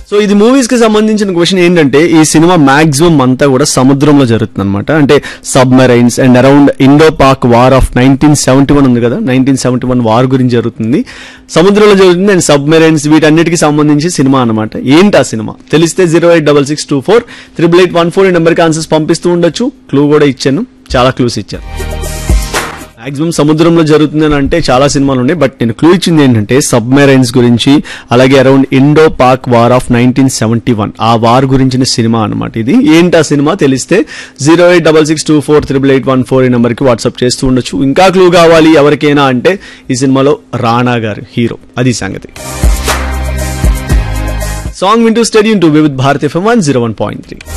so ఇది movies కి సంబంధించిన క్వశ్చన్ ఏంటంటే ఈ సినిమా మాక్సిమం అంతా కూడా సముద్రంలో జరుగుతుంది అనమాట అంటే submarines and around Indo Pak war of nineteen seventy one ఉంది కదా నైన్టీన్ సెవెంటీ వన్ వార్ గురించి జరుగుతుంది సముద్రంలో జరుగుతుంది అండ్ సబ్మెరైన్స్ వీటన్నిటికి సంబంధించి సినిమా అనమాట ఏంటి ఆ సినిమా తెలిస్తే zero eight double six two four triple eight one four ఈ నెంబర్కి ఆన్సర్స్ పంపిస్తూ ఉండొచ్చు క్లూ కూడా ఇచ్చాను చాలా క్లూస్ ఇచ్చాను మాక్సిమం సముద్రంలో జరుగుతుందని అంటే చాలా సినిమాలు ఉన్నాయి బట్ నేను క్లూ ఇచ్చింది ఏంటంటే సబ్మెరైన్స్ గురించి అలాగే around Indo Pak war of nineteen seventy one ఆ వార్ గురించిన సినిమా అనమాట ఇది ఏంటి ఆ సినిమా తెలిస్తే zero eight double six two four triple eight one four ఈ నెంబర్కి వాట్సాప్ చేస్తూ ఉండొచ్చు ఇంకా క్లూ కావాలి ఎవరికైనా అంటే ఈ సినిమాలో రాణా గారు హీరో అది సంగతి సాంగ్ వింటూ study into Vividh Bharat FM one zero one point three